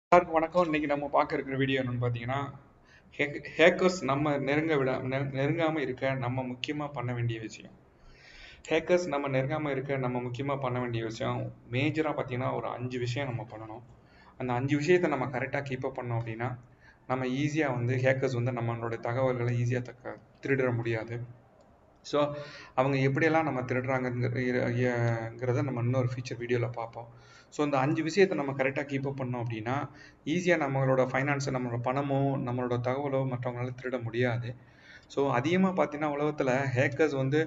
எல்லாருக்கும் வணக்கம் இன்னைக்கு நம்ம பார்க்க இருக்கிற வீடியோ என்னன்னு பார்த்தீங்கன்னா ஹேக்கர்ஸ் நம்ம நெருங்க விட நெ- நெருங்காம இருக்க நம்ம முக்கியமா பண்ண வேண்டிய விஷயம் ஹேக்கர்ஸ் நம்ம நெருங்காம இருக்க நம்ம முக்கியமா பண்ண வேண்டிய விஷயம் மேஜரா பார்த்தீங்கன்னா ஒரு அஞ்சு விஷயம் நம்ம பண்ணணும் அந்த அஞ்சு விஷயத்தை நம்ம கரெக்டாக கீப் அப் பண்ணோம் அப்படின்னா நம்ம ஈஸியாக வந்து ஹேக்கர்ஸ் வந்து நம்மளோட தகவல்களை ஈஸியாக தக்க திருடிட முடியாது ஸோ அவங்க எப்படியெல்லாம் நம்ம திருடுறாங்கங்கிறத நம்ம இன்னொரு ஃபீச்சர் வீடியோவில் பார்ப்போம் ஸோ இந்த அஞ்சு விஷயத்தை நம்ம கரெக்டாக கீப் அப் பண்ணோம் அப்படின்னா ஈஸியாக நம்மளோட ஃபைனான்ஸை நம்மளோட பணமோ நம்மளோட தகவலோ மற்றவங்களால திருட முடியாது ஸோ அதிகமாக பார்த்தீங்கன்னா உலகத்தில் ஹேக்கர்ஸ் வந்து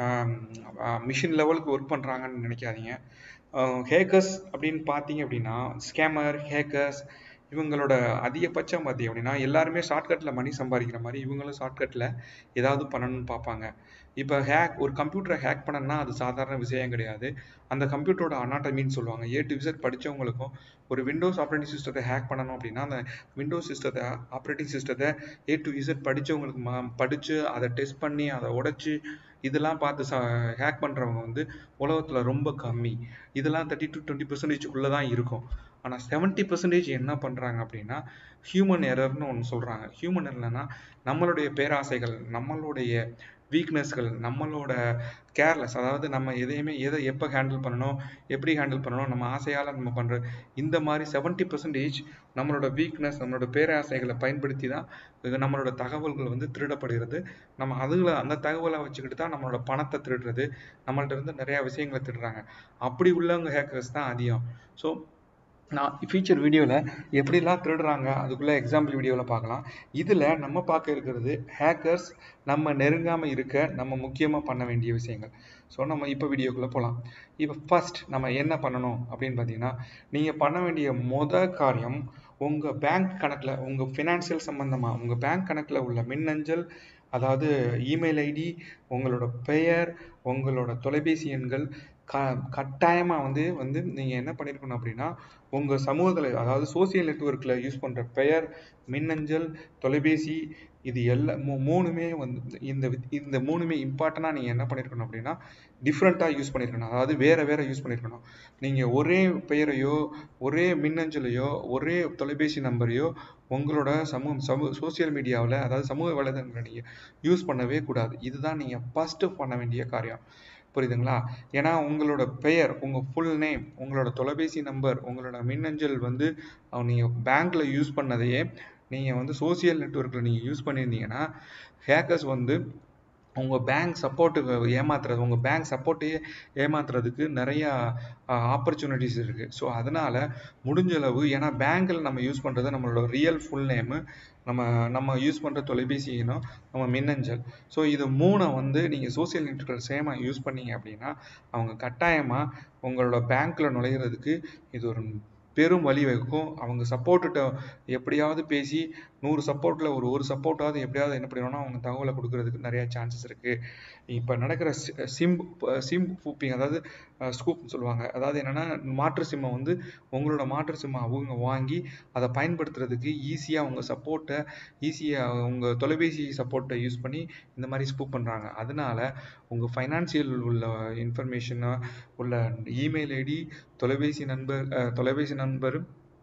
மிஷின் லெவலுக்கு ஒர்க் பண்ணுறாங்கன்னு நினைக்காதீங்க ஹேக்கர்ஸ் அப்படின்னு பார்த்தீங்க அப்படின்னா ஸ்கேமர் ஹேக்கர்ஸ் இவங்களோட அதிகபட்சம் பார்த்தீங்க அப்படின்னா எல்லாருமே ஷார்ட்கட்டில் மணி சம்பாதிக்கிற மாதிரி இவங்களும் ஷார்ட்கட்டில் ஏதாவது பண்ணணும்னு பார்ப்பாங்க இப்போ ஹேக் ஒரு கம்ப்யூட்டரை ஹேக் பண்ணணும்னா அது சாதாரண விஷயம் கிடையாது அந்த கம்ப்யூட்டரோட அனாட்டமின்னு சொல்லுவாங்க ஏ டு விசட் படித்தவங்களுக்கும் ஒரு விண்டோஸ் ஆப்ரேட்டிங் சிஸ்டத்தை ஹேக் பண்ணணும் அப்படின்னா அந்த விண்டோஸ் சிஸ்டத்தை ஆப்ரேட்டிங் சிஸ்டத்தை ஏ டு இசட் படித்தவங்களுக்கு மா படித்து அதை டெஸ்ட் பண்ணி அதை உடைச்சி இதெல்லாம் பார்த்து ச ஹேக் பண்ணுறவங்க வந்து உலகத்தில் ரொம்ப கம்மி இதெல்லாம் தேர்ட்டி டு டுவெண்ட்டி பர்சன்டேஜ்க்குள்ளே தான் இருக்கும் ஆனால் செவன்ட்டி பர்சன்டேஜ் என்ன பண்ணுறாங்க அப்படின்னா ஹியூமன் எரர்னு ஒன்று சொல்கிறாங்க ஹியூமன் எரர்னா நம்மளுடைய பேராசைகள் நம்மளுடைய வீக்னஸ்கள் நம்மளோட கேர்லெஸ் அதாவது நம்ம எதையுமே எதை எப்போ ஹேண்டில் பண்ணணும் எப்படி ஹேண்டில் பண்ணணும் நம்ம ஆசையால் நம்ம பண்ணுற இந்த மாதிரி செவன்ட்டி பர்சன்டேஜ் நம்மளோட வீக்னஸ் நம்மளோட பேராசைகளை பயன்படுத்தி தான் இது நம்மளோட தகவல்கள் வந்து திருடப்படுகிறது நம்ம அதுல அந்த தகவலை வச்சுக்கிட்டு தான் நம்மளோட பணத்தை திருடுறது நம்மள்ட்ட இருந்து நிறைய விஷயங்களை திருடுறாங்க அப்படி உள்ளவங்க ஹேக்கர்ஸ் தான் அதிகம் ஸோ நான் ஃபீச்சர் வீடியோவில் எப்படிலாம் திருடுறாங்க அதுக்குள்ளே எக்ஸாம்பிள் வீடியோவில் பார்க்கலாம் இதில் நம்ம பார்க்க இருக்கிறது ஹேக்கர்ஸ் நம்ம நெருங்காமல் இருக்க நம்ம முக்கியமாக பண்ண வேண்டிய விஷயங்கள் ஸோ நம்ம இப்போ வீடியோக்குள்ளே போகலாம் இப்போ ஃபர்ஸ்ட் நம்ம என்ன பண்ணணும் அப்படின்னு பார்த்தீங்கன்னா நீங்கள் பண்ண வேண்டிய மொத காரியம் உங்கள் பேங்க் கணக்கில் உங்கள் ஃபினான்ஷியல் சம்மந்தமாக உங்கள் பேங்க் கணக்கில் உள்ள மின்னஞ்சல் அதாவது இமெயில் ஐடி உங்களோட பெயர் உங்களோட தொலைபேசி எண்கள் க கட்டாயமாக வந்து வந்து நீங்கள் என்ன பண்ணியிருக்கணும் அப்படின்னா உங்கள் சமூகத்தில் அதாவது சோசியல் நெட்ஒர்க்கில் யூஸ் பண்ணுற பெயர் மின்னஞ்சல் தொலைபேசி இது எல்லா மூ மூணுமே வந்து இந்த வித்- இந்த மூணுமே இம்பார்ட்டண்ட்டாக நீங்கள் என்ன பண்ணியிருக்கணும் அப்படின்னா டிஃப்ரெண்ட்டாக யூஸ் பண்ணியிருக்கணும் அதாவது வேறு வேறு யூஸ் பண்ணியிருக்கணும் நீங்கள் ஒரே பெயரையோ ஒரே மின்னஞ்சலையோ ஒரே தொலைபேசி நம்பரையோ உங்களோட சமூக சமூக சோசியல் மீடியாவில் அதாவது சமூக வலைதளங்களை நீங்கள் யூஸ் பண்ணவே கூடாது இதுதான் நீங்கள் ஃபஸ்ட்டு பண்ண வேண்டிய காரியம் புரியுதுங்களா ஏன்னா உங்களோட பெயர் உங்கள் ஃபுல் நேம் உங்களோட தொலைபேசி நம்பர் உங்களோட மின்னஞ்சல் வந்து நீங்கள் பேங்க்கில் யூஸ் பண்ணதையே நீங்கள் வந்து சோசியல் நெட்ஒர்க்கில் நீங்கள் யூஸ் பண்ணியிருந்தீங்கன்னா ஹேக்கர்ஸ் வந்து உங்கள் பேங்க் சப்போர்ட்டுக்கு ஏமாத்துறது உங்கள் பேங்க் சப்போர்ட்டையே ஏமாத்துறதுக்கு நிறையா ஆப்பர்ச்சுனிட்டிஸ் இருக்குது ஸோ அதனால் முடிஞ்ச அளவு ஏன்னா பேங்க்கில் நம்ம யூஸ் பண்ணுறது நம்மளோட ரியல் ஃபுல் நேமு நம்ம நம்ம யூஸ் பண்ணுற தொலைபேசி எண்ணம் நம்ம மின்னஞ்சல் ஸோ இது மூணை வந்து நீங்கள் சோசியல் நெட்ஒர்க்கில் சேமாக யூஸ் பண்ணீங்க அப்படின்னா அவங்க கட்டாயமாக உங்களோட பேங்க்கில் நுழையிறதுக்கு இது ஒரு பெரும் வழி வகுக்கும் அவங்க சப்போர்ட்டுட்ட எப்படியாவது பேசி நூறு சப்போர்ட்டில் ஒரு ஒரு சப்போர்ட்டாவது எப்படியாவது என்ன பண்ணிடுவோம்னா அவங்க தகவலை கொடுக்கறதுக்கு நிறைய சான்சஸ் இருக்குது இப்போ நடக்கிற சிம் சிம் ஃபூப்பிங் அதாவது ஸ்கூப் சொல்லுவாங்க அதாவது என்னென்னா மாற்று சிம்மை வந்து உங்களோட மாற்று சிம்மை அவங்க வாங்கி அதை பயன்படுத்துறதுக்கு ஈஸியாக உங்கள் சப்போர்ட்டை ஈஸியாக உங்கள் தொலைபேசி சப்போர்ட்டை யூஸ் பண்ணி இந்த மாதிரி ஸ்கூப் பண்ணுறாங்க அதனால உங்கள் ஃபைனான்சியல் உள்ள இன்ஃபர்மேஷனை உள்ள இமெயில் ஐடி தொலைபேசி நண்பர் அஹ், தொலைபேசி நண்பர்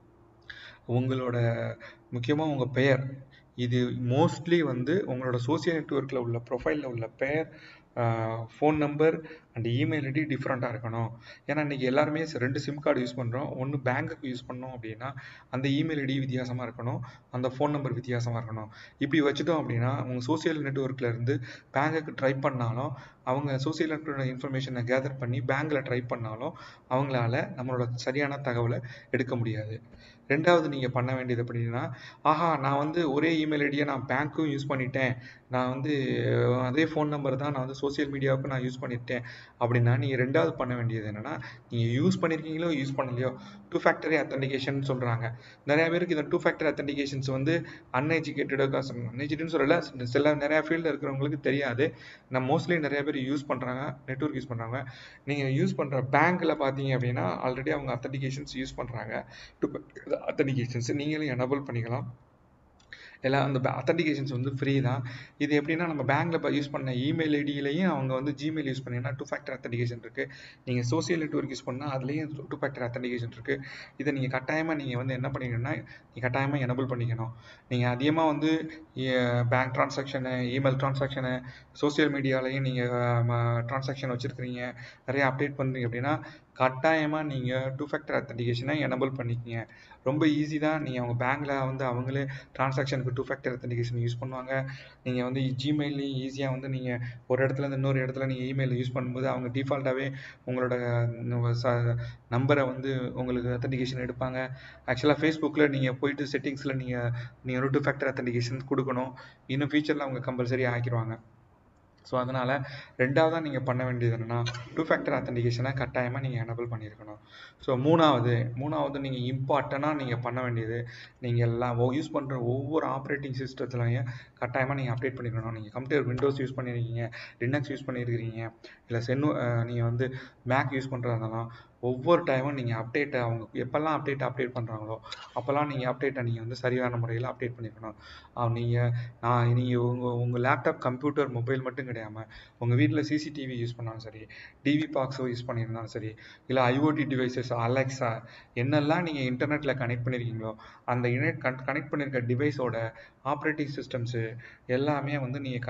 உங்களோட முக்கியமாக உங்கள் பெயர் இது மோஸ்ட்லி வந்து உங்களோட சோசியல் நெட்ஒர்க்கில் உள்ள ப்ரொஃபைலில் உள்ள பெயர் phone number and email ID டிஃப்ரெண்ட்டாக இருக்கணும் ஏன்னா இன்றைக்கி எல்லாருமே சி- ரெண்டு சிம் கார்டு யூஸ் பண்ணுறோம் ஒன்று பேங்க்குக்கு யூஸ் பண்ணோம் அப்படின்னா அந்த இமெயில் ஐடி வித்தியாசமாக இருக்கணும் அந்த ஃபோன் நம்பர் வித்தியாசமாக இருக்கணும் இப்படி வச்சுட்டோம் அப்படின்னா உங்கள் சோசியல் நெட்ஒர்க்கில் இருந்து பேங்க்குக்கு ட்ரை பண்ணாலும் அவங்க சோசியல் நெட்ஒர்க் இன்ஃபர்மேஷனை கேதர் பண்ணி பேங்க்கில் ட்ரை பண்ணாலும் அவங்களால நம்மளோட சரியான தகவலை எடுக்க முடியாது ரெண்டாவது நீங்கள் பண்ண வேண்டியது அப்படின்னா ஆஹா நான் வந்து ஒரே இமெயில் ஐடியை நான் பேங்க்கும் யூஸ் பண்ணிட்டேன் நான் வந்து அஹ், அதே ஃபோன் நம்பர் தான் நான் வந்து சோசியல் மீடியாவுக்கு நான் யூஸ் பண்ணிட்டேன் அப்படின்னா நீங்கள் ரெண்டாவது பண்ண வேண்டியது என்னென்னா நீங்கள் யூஸ் பண்ணியிருக்கீங்களோ யூஸ் பண்ணலையோ டூ ஃபேக்டரி அத்தன்டிகேஷன் சொல்கிறாங்க நிறைய பேருக்கு இந்த டூ ஃபேக்டர் அத்தன்டிகேஷன்ஸ் வந்து அன்எஜுகேட்டடாக அன்எஜுகேட்னு சொல்லலை சில நிறைய ஃபீல்டில் இருக்கிறவங்களுக்கு தெரியாது நான் மோஸ்ட்லி நிறைய பேர் யூஸ் பண்ணுறாங்க நெட்ஒர்க் யூஸ் பண்ணுறாங்க நீங்கள் யூஸ் பண்ணுற பேங்க்கில் பார்த்தீங்க அப்படின்னா ஆல்ரெடி அவங்க அத்தன்டிகேஷன்ஸ் யூஸ் பண்ணுறாங்க டூ அத்தன்டிகேஷன்ஸ் நீங்களும் எனபிள் பண்ணிக்கலாம் எல்லாம் அந்த அத்தன்டிகேஷன்ஸ் வந்து ஃப்ரீ தான் இது எப்படின்னா நம்ம பேங்க்கில் யூஸ் பண்ண இமெயில் ஐடியிலையும் அவங்க வந்து ஜிமெயில் யூஸ் பண்ணீங்கன்னா டூ ஃபேக்டர் அத்தன்டிகேஷன் இருக்குது நீங்கள் சோசியல் நெட்ஒர்க் யூஸ் பண்ணால் அதுலேயும் டூ ஃபேக்டர் அத்தன்டிகேஷன் இருக்குது இதை நீங்கள் கட்டாயமாக நீங்கள் வந்து என்ன பண்ணிக்கணும்னா நீங்கள் கட்டாயமாக எனபிள் பண்ணிக்கணும் நீங்கள் அதிகமாக வந்து பேங்க் ட்ரான்சாக்ஷனு இமெயில் ட்ரான்சாக்ஷனு சோசியல் மீடியாலையும் நீங்கள் ட்ரான்சாக்ஷன் வச்சுருக்கிறீங்க நிறைய அப்டேட் பண்ணுறீங்க அப்படின்னா கட்டாயமாக நீங்கள் டூ ஃபேக்டர் அத்தன்டிகேஷனை எனபிள் பண்ணிக்கங்க ரொம்ப ஈஸி தான் நீங்கள் அவங்க பேங்க்கில் வந்து அவங்களே ட்ரான்சாக்ஷனுக்கு டூ ஃபேக்டர் அத்தன்டிகேஷன் யூஸ் பண்ணுவாங்க நீங்கள் வந்து ஜிமெயிலையும் ஈஸியாக வந்து நீங்கள் ஒரு இடத்துல இருந்து இன்னொரு இடத்துல நீங்கள் இமெயில் யூஸ் பண்ணும்போது அவங்க டிஃபால்ட்டாகவே உங்களோட நம்பரை வந்து உங்களுக்கு அத்தன்டிகேஷன் எடுப்பாங்க ஆக்சுவலாக ஃபேஸ்புக்கில் நீங்கள் போயிட்டு செட்டிங்ஸில் நீங்கள் நீங்கள் டூ ஃபேக்டர் அத்தன்டிகேஷன் கொடுக்கணும் இன்னும் ஃபியூச்சரில் அவங்க கம்பல்சரி ஆக்கிடுவாங்க ஸோ அதனால் ரெண்டாவதாக நீங்கள் பண்ண வேண்டியது என்னென்னா டூ ஃபேக்டர் அத்தன்டிகேஷனை கட்டாயமாக நீங்கள் எனபிள் பண்ணியிருக்கணும் ஸோ மூணாவது மூணாவது நீங்கள் இம்பார்ட்டண்ட்டாக நீங்கள் பண்ண வேண்டியது நீங்கள் எல்லாம் யூஸ் பண்ணுற ஒவ்வொரு ஆப்ரேட்டிங் சிஸ்டத்துலையும் கட்டாயமாக நீங்கள் அப்டேட் பண்ணிக்கணும் நீங்கள் கம்ப்யூட்டர் விண்டோஸ் யூஸ் பண்ணியிருக்கீங்க லினக்ஸ் யூஸ் பண்ணியிருக்கிறீங்க இல்லை சென்னு நீங்கள் வந்து மேக் யூஸ் பண்ணுறதுனாலும் ஒவ்வொரு டைமும் நீங்கள் அப்டேட்டை அவங்க எப்போல்லாம் அப்டேட் அப்டேட் பண்ணுறாங்களோ அப்போல்லாம் நீங்கள் அப்டேட்டை நீங்கள் வந்து சரியான முறையில் அப்டேட் பண்ணியிருக்கணும் நீங்கள் நான் நீங்கள் உங்கள் உங்கள் லேப்டாப் கம்ப்யூட்டர் மொபைல் மட்டும் கிடையாமல் உங்கள் வீட்டில் சிசிடிவி யூஸ் பண்ணாலும் சரி டிவி பாக்ஸோ யூஸ் பண்ணியிருந்தாலும் சரி இல்லை ஐஓடி டிவைசஸ் அலெக்ஸா என்னெல்லாம் நீங்கள் இன்டர்நெட்டில் கனெக்ட் பண்ணியிருக்கீங்களோ அந்த இணைட் கன் கனெக்ட் பண்ணியிருக்க டிவைஸோட ஆப்ரேட்டிங் சிஸ்டம்ஸு எல்லாமே வந்து நீங்கள்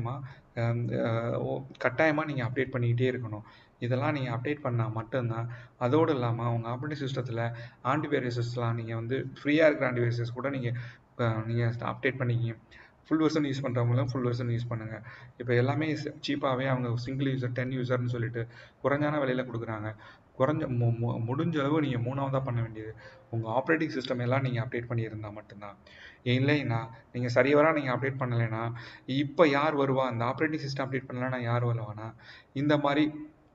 கட்டாயமாக கட்டாயமாக நீங்கள் அப்டேட் பண்ணிக்கிட்டே இருக்கணும் இதெல்லாம் நீங்கள் அப்டேட் பண்ணால் மட்டும்தான் அதோடு இல்லாமல் உங்கள் ஆப்ரேட்டிங் சிஸ்டத்தில் ஆன்டிவைரஸஸ்லாம் நீங்கள் வந்து ஃப்ரீயாக இருக்கிற ஆன்டிவைரஸஸ் கூட நீங்கள் நீங்கள் அப்டேட் பண்ணிக்கிங்க ஃபுல் வெர்ஷன் யூஸ் பண்ணுறவங்களும் ஃபுல் வெர்ஷன் யூஸ் பண்ணுங்கள் இப்போ எல்லாமே சீப்பாகவே அவங்க சிங்கிள் யூசர் டென் யூசர்னு சொல்லிட்டு குறைஞ்சான விலையில் கொடுக்குறாங்க குறைஞ்ச மு மு முடிஞ்ச அளவு நீங்கள் மூணாவதாக பண்ண வேண்டியது உங்கள் ஆப்ரேட்டிங் சிஸ்டம் எல்லாம் நீங்கள் அப்டேட் பண்ணியிருந்தால் மட்டும்தான் இல்லைன்னா நீங்கள் சரிவராக நீங்கள் அப்டேட் பண்ணலைன்னா இப்போ யார் வருவா இந்த ஆப்ரேட்டிங் சிஸ்டம் அப்டேட் பண்ணலன்னா யார் வருவானா இந்த மாதிரி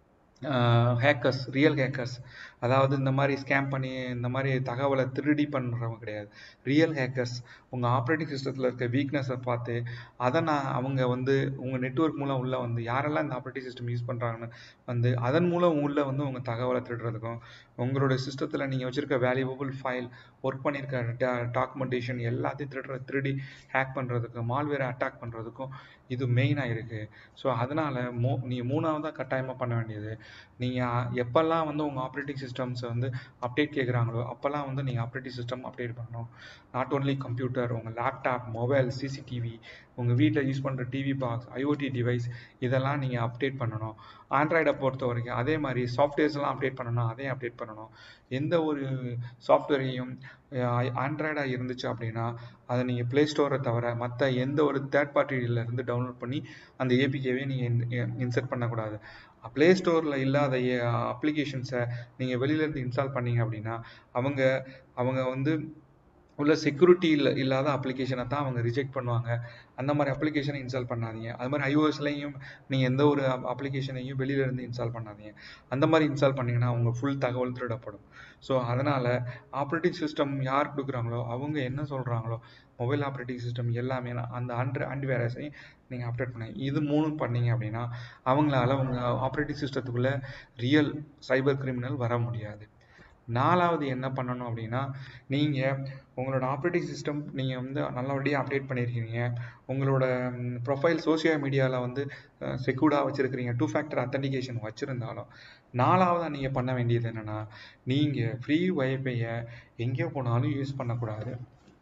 ஹேக்கர்ஸ் ரியல் ஹேக்கர்ஸ் அதாவது இந்த மாதிரி ஸ்கேம் பண்ணி இந்த மாதிரி தகவலை திருடி பண்ணுறவங்க கிடையாது ரியல் ஹேக்கர்ஸ் உங்கள் ஆப்ரேட்டிங் சிஸ்டத்தில் இருக்க வீக்னஸை பார்த்து அதை நான் அவங்க வந்து உங்கள் நெட்ஒர்க் மூலம் உள்ளே வந்து யாரெல்லாம் இந்த ஆப்ரேட்டிங் சிஸ்டம் யூஸ் பண்ணுறாங்கன்னு வந்து அதன் மூலம் உள்ளே வந்து உங்கள் தகவலை திருடுறதுக்கும் உங்களோட சிஸ்டத்தில் நீங்கள் வச்சுருக்க வேல்யூபிள் ஃபைல் ஒர்க் பண்ணியிருக்க டாக்குமெண்டேஷன் எல்லாத்தையும் திருடுற திருடி ஹேக் பண்ணுறதுக்கும் மால்வேரை அட்டாக் பண்ணுறதுக்கும் இது மெயினாக இருக்குது ஸோ அதனால் மூ நீங்கள் மூணாவதாக கட்டாயமாக பண்ண வேண்டியது நீங்கள் எப்போல்லாம் வந்து உங்கள் ஆப்ரேட்டிங் சிஸ்டம்ஸை வந்து அப்டேட் கேட்குறாங்களோ அப்போல்லாம் வந்து நீங்கள் ஆப்ரேட்டிங் சிஸ்டம் அப்டேட் பண்ணணும் நாட் ஓன்லி கம்ப்யூட்டர் உங்கள் லேப்டாப் மொபைல் சிசிடிவி உங்கள் வீட்டில் யூஸ் பண்ணுற டிவி பாக்ஸ் ஐஓடி டிவைஸ் இதெல்லாம் நீங்கள் அப்டேட் பண்ணணும் ஆண்ட்ராய்டை பொறுத்த வரைக்கும் அதே மாதிரி சாஃப்ட்வேர்ஸ்லாம் அப்டேட் பண்ணணும் அதையும் அப்டேட் பண்ணணும் எந்த ஒரு சாஃப்ட்வேரையும் ஆண்ட்ராய்டாக இருந்துச்சு அப்படின்னா அதை நீங்கள் ப்ளே ஸ்டோரை தவிர மற்ற எந்த ஒரு தேர்ட் பார்ட்டியிலேருந்து டவுன்லோட் பண்ணி அந்த ஏபிகேவே நீங்கள் இன்சர்ட் பண்ணக்கூடாது ப்ளே ஸ்டோரில் இல்லாத அப்ளிகேஷன்ஸை நீங்கள் வெளியிலேருந்து இன்ஸ்டால் பண்ணீங்க அப்படின்னா அவங்க அவங்க வந்து உள்ள செக்யூரிட்டி இல்லை இல்லாத அப்ளிகேஷனை தான் அவங்க ரிஜெக்ட் பண்ணுவாங்க அந்த மாதிரி அப்ளிகேஷனை இன்ஸ்டால் பண்ணாதீங்க அது மாதிரி ஐஓஎஸ்லையும் நீங்கள் எந்த ஒரு அப்ளிகேஷனையும் வெளியிலேருந்து இன்ஸ்டால் பண்ணாதீங்க அந்த மாதிரி இன்ஸ்டால் பண்ணிங்கன்னா உங்கள் ஃபுல் தகவல் திருடப்படும் ஸோ அதனால் ஆப்ரேட்டிங் சிஸ்டம் யார் கொடுக்குறாங்களோ அவங்க என்ன சொல்கிறாங்களோ மொபைல் ஆப்ரேட்டிங் சிஸ்டம் எல்லாமே அந்த ஆண்ட்ரு ஆன்டிவைரஸையும் நீங்கள் அப்டேட் பண்ணுங்க இது மூணும் பண்ணீங்க அப்படின்னா அவங்களால உங்கள் ஆப்ரேட்டிங் சிஸ்டத்துக்குள்ளே ரியல் சைபர் கிரிமினல் வர முடியாது நாலாவது என்ன பண்ணணும் அப்படின்னா நீங்கள் உங்களோட ஆப்ரேட்டிங் சிஸ்டம் நீங்கள் வந்து நல்லபடியாக அப்டேட் பண்ணியிருக்கீங்க உங்களோட ப்ரொஃபைல் சோசியல் மீடியாவில் வந்து செக்யூர்டாக வச்சுருக்கிறீங்க டூ ஃபேக்டர் அத்தன்டிகேஷன் வச்சுருந்தாலும் நாலாவதாக நீங்கள் பண்ண வேண்டியது என்னென்னா நீங்கள் ஃப்ரீ வைஃபையை எங்கே போனாலும் யூஸ் பண்ணக்கூடாது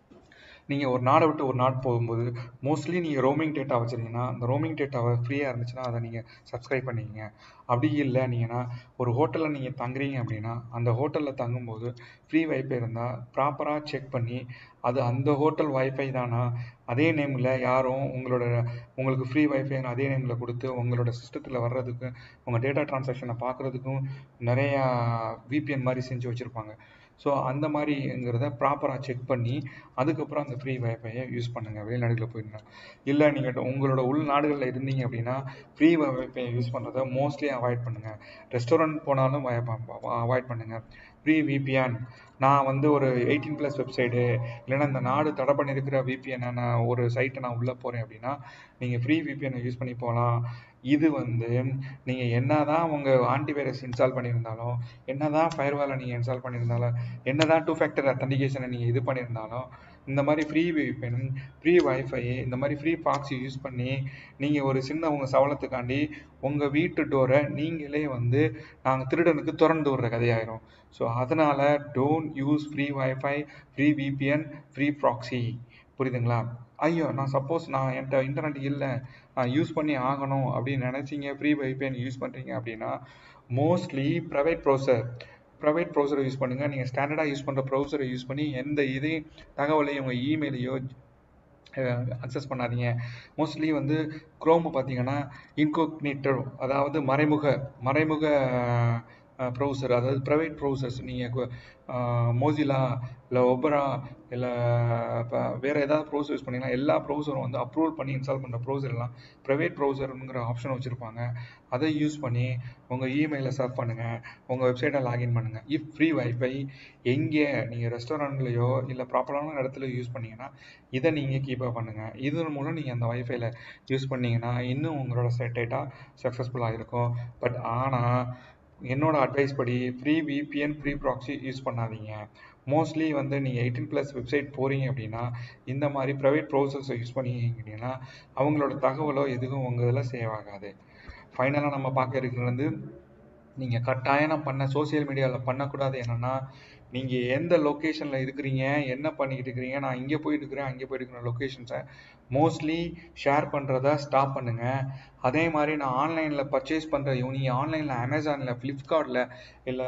நீங்கள் ஒரு நாடை விட்டு ஒரு நாடு போகும்போது மோஸ்ட்லி நீங்கள் ரோமிங் டேட்டா வச்சுருந்தீங்கன்னா அந்த ரோமிங் டேட்டாவை ஃப்ரீயாக இருந்துச்சுன்னா அதை நீங்கள் சப்ஸ்கிரைப் பண்ணிக்கங்க அப்படி இல்லை நீங்கன்னா ஒரு ஹோட்டலில் நீங்கள் தங்குறீங்க அப்படின்னா அந்த ஹோட்டலில் தங்கும்போது ஃப்ரீ வைஃபை இருந்தால் ப்ராப்பராக செக் பண்ணி அது அந்த ஹோட்டல் வைஃபை தானா அதே நேமில் யாரும் உங்களோட உங்களுக்கு ஃப்ரீ வைஃபை அதே நேமில் கொடுத்து உங்களோட சிஸ்டத்தில் வர்றதுக்கு உங்கள் டேட்டா ட்ரான்சாக்ஷனை பார்க்குறதுக்கும் நிறையா விபிஎன் மாதிரி செஞ்சு வச்சுருப்பாங்க ஸோ அந்த மாதிரிங்கிறத ப்ராப்பராக செக் பண்ணி அதுக்கப்புறம் அந்த ஃப்ரீ வைஃபையை யூஸ் பண்ணுங்கள் வெளிநாடுகளில் போயிருந்தா இல்லை நீங்கள் உங்களோட உள்நாடுகளில் இருந்தீங்க அப்படின்னா ஃப்ரீ வைஃபை யூஸ் பண்ணுறத மோஸ்ட்லி அவாய்ட் பண்ணுங்கள் ரெஸ்டாரண்ட் போனாலும் அவாய்ட் பண்ணுங்கள் ஃப்ரீ விபிஎன் நான் வந்து ஒரு எயிட்டீன் ப்ளஸ் வெப்சைட்டு இல்லைன்னா இந்த நாடு தடை பண்ணியிருக்கிற விபிஎன் நான் ஒரு சைட்டை நான் உள்ளே போகிறேன் அப்படின்னா நீங்கள் ஃப்ரீ விபிஎனை யூஸ் பண்ணி போகலாம் இது வந்து நீங்கள் என்ன தான் உங்கள் ஆன்டிவைரஸ் இன்ஸ்டால் பண்ணியிருந்தாலும் என்ன தான் ஃபயர்வாலை நீங்கள் இன்ஸ்டால் பண்ணியிருந்தாலும் என்ன தான் டூ ஃபேக்டர் அத்தன்டிகேஷனை நீங்கள் இது பண்ணியிருந்தாலும் இந்த மாதிரி ஃப்ரீ விபிஎன் ஃப்ரீ வைஃபை இந்த மாதிரி ஃப்ரீ பாக்ஸ் யூஸ் பண்ணி நீங்கள் ஒரு சின்ன உங்கள் சவலத்துக்காண்டி உங்கள் வீட்டு டோரை நீங்களே வந்து நாங்கள் திருடனுக்கு திறந்து விடுற கதையாயிரும் ஸோ அதனால் don't use free wifi free VPN free proxy புரியுதுங்களா ஐயோ நான் சப்போஸ் நான் என்கிட்ட இன்டர்நெட் இல்லை நான் யூஸ் பண்ணி ஆகணும் அப்படின்னு நினச்சிங்க ஃப்ரீ வைஃபைன் யூஸ் பண்ணுறீங்க அப்படின்னா மோஸ்ட்லி ப்ரைவேட் ப்ரௌசர் ப்ரைவேட் ப்ரௌசரை யூஸ் பண்ணுங்கள் நீங்கள் ஸ்டாண்டர்டாக யூஸ் பண்ணுற ப்ரௌசரை யூஸ் பண்ணி எந்த இதையும் தகவலையும் உங்கள் இமெயிலையோ அக்சஸ் பண்ணாதீங்க மோஸ்ட்லி வந்து குரோம் பார்த்தீங்கன்னா இன்கோக்னேட்டோ அதாவது மறைமுக மறைமுக ப்ரௌசர் அதாவது ப்ரைவேட் ப்ரௌசர்ஸ் நீங்கள் மோசிலா இல்லை ஒபரா இல்லை இப்போ வேறு ஏதாவது ப்ரௌசர் யூஸ் பண்ணிங்கன்னா எல்லா ப்ரௌசரும் வந்து அப்ரூவல் பண்ணி இன்ஸ்டால் பண்ணுற ப்ரௌசர் எல்லாம் ப்ரைவேட் ப்ரௌசருங்கிற ஆப்ஷன் வச்சுருப்பாங்க அதை யூஸ் பண்ணி உங்கள் இமெயிலை சர்ச் பண்ணுங்கள் உங்கள் வெப்சைட்டை லாகின் பண்ணுங்கள் இஃப் ஃப்ரீ வைஃபை எங்கே நீங்கள் ரெஸ்டாரண்ட்லேயோ இல்லை ப்ராப்பரான இடத்துல யூஸ் பண்ணீங்கன்னா இதை நீங்கள் கீப்பப் பண்ணுங்கள் இதன் மூலம் நீங்கள் அந்த வைஃபைல யூஸ் பண்ணீங்கன்னா இன்னும் உங்களோட டேட்டா சக்ஸஸ்ஃபுல்லாக இருக்கும் பட் ஆனால் என்னோட அட்வைஸ் படி free VPN free proxy use பண்ணாதீங்க மோஸ்ட்லி வந்து நீங்கள் எயிட்டீன் ப்ளஸ் வெப்சைட் போகிறீங்க அப்படின்னா இந்த மாதிரி ப்ரைவேட் ப்ரௌசர்ஸை யூஸ் பண்ணிங்கன்னா அவங்களோட தகவலோ எதுவும் உங்கள் இதில் சேவ் ஆகாது ஃபைனலாக நம்ம பார்க்க இருக்கிறது வந்து நீங்கள் கட்டாயம் பண்ண சோசியல் மீடியாவில் பண்ணக்கூடாது என்னென்னா நீங்கள் எந்த லொக்கேஷனில் இருக்கிறீங்க என்ன பண்ணிக்கிட்டு இருக்கிறீங்க நான் இங்கே போயிட்டு இருக்கிறேன் அங்கே போயிட்டு இருக்கிற லொக்கேஷன்ஸை மோஸ்ட்லி ஷேர் பண்ணுறத ஸ்டாப் பண்ணுங்கள் அதே மாதிரி நான் ஆன்லைனில் பர்ச்சேஸ் பண்ணுற நீங்கள் ஆன்லைனில் அமேசானில் ஃப்ளிப்கார்ட்டில் இல்லை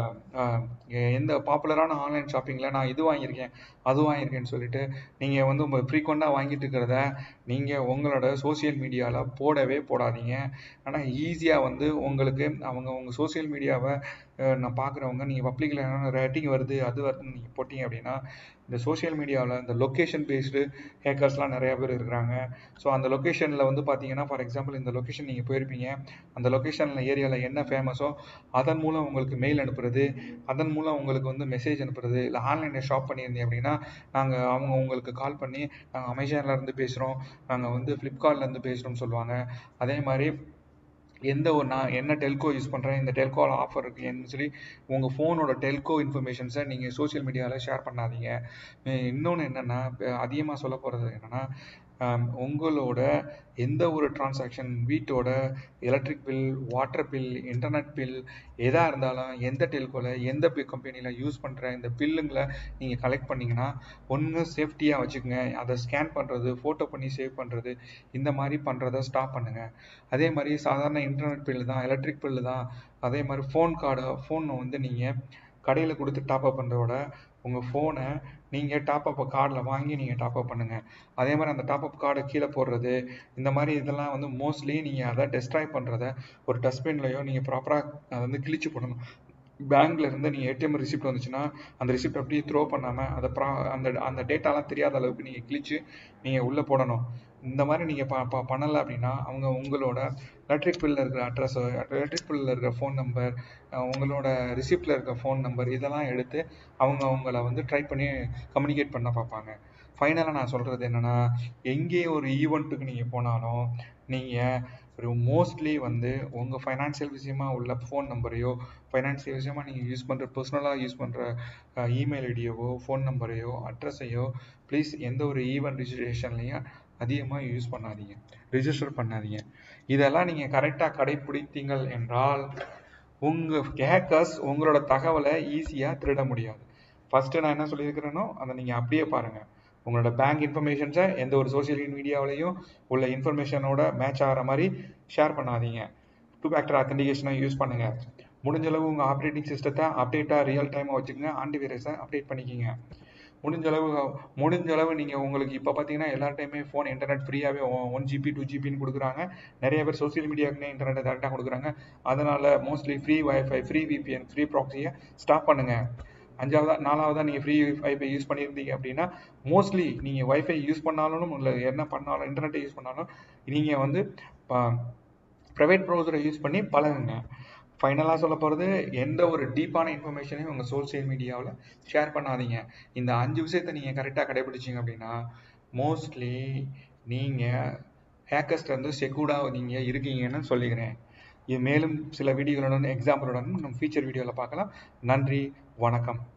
எந்த பாப்புலரான ஆன்லைன் ஷாப்பிங்கில் நான் இது வாங்கியிருக்கேன் அது வாங்கியிருக்கேன்னு சொல்லிட்டு நீங்கள் வந்து உங்கள் ஃப்ரீக்வெண்ட்டாக வாங்கிட்டு இருக்கிறத நீங்கள் உங்களோட சோசியல் மீடியாவில் போடவே போடாதீங்க ஆனால் ஈஸியாக வந்து உங்களுக்கு அவங்க உங்கள் சோசியல் மீடியாவை நான் பார்க்குறவங்க நீங்கள் பப்ளிக்கில் ரேட்டிங் வருது அது வருதுன்னு நீங்கள் போட்டிங்க அப்படின்னா இந்த சோஷியல் மீடியாவில் இந்த லொக்கேஷன் பேஸ்டு ஹேக்கர்ஸ்லாம் நிறையா பேர் இருக்கிறாங்க ஸோ அந்த லொக்கேஷனில் வந்து பார்த்தீங்கன்னா ஃபார் எக்ஸாம்பிள் இந்த லொக்கேஷன் நீங்கள் போயிருப்பீங்க அந்த லொக்கேஷனில் ஏரியாவில் என்ன ஃபேமஸோ அதன் மூலம் உங்களுக்கு மெயில் அனுப்புறது அதன் மூலம் உங்களுக்கு வந்து மெசேஜ் அனுப்புறது இல்லை ஆன்லைனில் ஷாப் பண்ணியிருந்தீங்க அப்படின்னா நாங்கள் அவங்க உங்களுக்கு கால் பண்ணி நாங்கள் அமேசான்லேருந்து பேசுகிறோம் நாங்கள் வந்து ஃப்ளிப்கார்ட்லேருந்து பேசுகிறோம்னு சொல்லுவாங்க அதே மாதிரி எந்த ஒரு நான் என்ன டெல்கோ யூஸ் பண்ணுறேன் இந்த டெல்கோவில் ஆஃபர் இருக்குன்னு சொல்லி உங்கள் ஃபோனோட டெல்கோ இன்ஃபர்மேஷன்ஸை நீங்கள் சோஷியல் மீடியாவில் ஷேர் பண்ணாதீங்க இன்னொன்று என்னென்னா அதிகமாக சொல்ல போகிறது என்னென்னா உங்களோட எந்த ஒரு டிரான்சாக்ஷன் வீட்டோட electric bill water bill internet bill எதாக இருந்தாலும் எந்த டெல்கோவில் எந்த கம்பெனியில் யூஸ் பண்ணுற இந்த பில்லுங்களை நீங்கள் கலெக்ட் பண்ணிங்கன்னா ஒன்று சேஃப்டியாக வச்சுக்கோங்க அதை ஸ்கேன் பண்ணுறது ஃபோட்டோ பண்ணி சேவ் பண்ணுறது இந்த மாதிரி பண்ணுறத ஸ்டாப் பண்ணுங்கள் அதே மாதிரி சாதாரண இன்டர்நெட் பில்லு தான் எலக்ட்ரிக் பில்லு தான் அதே மாதிரி ஃபோன் கார்டு ஃபோனை வந்து நீங்கள் கடையில் கொடுத்து டாப்அப் பண்ணுறதோட உங்கள் ஃபோனை நீங்கள் டாப்அப் கார்டில் வாங்கி நீங்கள் டாப்அப் பண்ணுங்கள் அதே மாதிரி அந்த டாப்அப் கார்டை கீழே போடுறது இந்த மாதிரி இதெல்லாம் வந்து மோஸ்ட்லி நீங்கள் அதை டெஸ்ட்ராய் பண்ணுறத ஒரு டஸ்ட்பின்லையோ நீங்கள் ப்ராப்பராக அதை வந்து கிழிச்சு போடணும் பேங்க்ல இருந்து நீங்கள் ஏடிஎம் ரிசிப்ட் வந்துச்சுன்னா அந்த ரிசிப்ட் அப்படியே த்ரோ பண்ணாமல் அதை ப்ரா அந்த அந்த டேட்டாலாம் தெரியாத அளவுக்கு நீங்கள் கிழிச்சு நீங்கள் உள்ளே போடணும் இந்த மாதிரி நீங்கள் ப ப பண்ணலை அப்படின்னா அவங்க உங்களோட எலக்ட்ரிக் பில்லில் இருக்கிற அட்ரஸோ எலக்ட்ரிக் பில்லில் இருக்கிற ஃபோன் நம்பர் உங்களோட ரிசிப்டில் இருக்கிற ஃபோன் நம்பர் இதெல்லாம் எடுத்து அவங்க உங்களை வந்து ட்ரை பண்ணி கம்யூனிகேட் பண்ண பார்ப்பாங்க ஃபைனலாக நான் சொல்கிறது என்னென்னா எங்கே ஒரு ஈவெண்ட்டுக்கு நீங்கள் போனாலும் நீங்கள் ஒரு மோஸ்ட்லி வந்து உங்கள் ஃபைனான்சியல் விஷயமா உள்ள ஃபோன் நம்பரையோ ஃபைனான்சியல் விஷயமா நீங்கள் யூஸ் பண்ணுற பர்சனலாக யூஸ் பண்ணுற இமெயில் ஐடியோவோ ஃபோன் நம்பரையோ அட்ரஸையோ ப்ளீஸ் எந்த ஒரு ஈவெண்ட் ரிஜிஸ்ட்ரேஷன்லையும் அதிகமாக யூஸ் பண்ணாதீங்க ரிஜிஸ்டர் பண்ணாதீங்க இதெல்லாம் நீங்கள் கரெக்டாக கடைப்பிடித்தீங்கள் என்றால் உங்கள் ஹேக்கர்ஸ் உங்களோட தகவலை ஈஸியாக திருட முடியாது ஃபஸ்ட்டு நான் என்ன சொல்லியிருக்கிறேனோ அதை நீங்கள் அப்படியே பாருங்கள் உங்களோட பேங்க் இன்ஃபர்மேஷன்ஸை எந்த ஒரு சோஷியல் மீடியாவிலையும் உள்ள இன்ஃபர்மேஷனோட மேட்ச் ஆகிற மாதிரி ஷேர் பண்ணாதீங்க டூ ஃபேக்டர் அத்தன்டிகேஷனை யூஸ் பண்ணுங்கள் முடிஞ்ச அளவு உங்கள் ஆப்ரேட்டிங் சிஸ்டத்தை அப்டேட்டாக ரியல் டைமாக வச்சுக்கோங்க ஆன்டிவைரஸை அப்டேட் பண்ணிக்கிங்க முடிஞ்ச அளவு முடிஞ்ச அளவு நீங்கள் உங்களுக்கு இப்போ பார்த்தீங்கன்னா எல்லா டைமே ஃபோன் இன்டர்நெட் ஃப்ரீயாகவே ஒன் ஜிபி டூ ஜிபின்னு கொடுக்குறாங்க நிறைய பேர் சோஷியல் மீடியாவுக்குனே இன்டர்நெட்டை டேரெக்டாக கொடுக்குறாங்க அதனால் mostly free wifi free VPN free ப்ராக்ஸியை ஸ்டாப் பண்ணுங்கள் அஞ்சாவதா நாலாவதா நீங்கள் ஃப்ரீ வைஃபை யூஸ் பண்ணியிருந்தீங்க அப்படின்னா மோஸ்ட்லி நீங்கள் வைஃபை யூஸ் பண்ணாலும் இல்லை என்ன பண்ணாலும் இன்டர்நெட்டை யூஸ் பண்ணாலும் நீங்கள் வந்து ப்ரைவேட் ப்ரௌசரை யூஸ் பண்ணி பழகுங்க ஃபைனலாக சொல்ல போகிறது எந்த ஒரு டீப்பான இன்ஃபர்மேஷனையும் உங்கள் சோஷியல் மீடியாவில் ஷேர் பண்ணாதீங்க இந்த அஞ்சு விஷயத்தை நீங்கள் கரெக்டாக கடைபிடிச்சிங்க அப்படின்னா மோஸ்ட்லி நீங்கள் ஹேக்கர்ஸ்லேருந்து செக்யூர்டாக நீங்கள் இருக்கீங்கன்னு சொல்லிக்கிறேன் இது மேலும் சில வீடியோகளுடன் எக்ஸாம்பிளுடன் நம்ம ஃபீச்சர் வீடியோவில் பார்க்கலாம் நன்றி வணக்கம்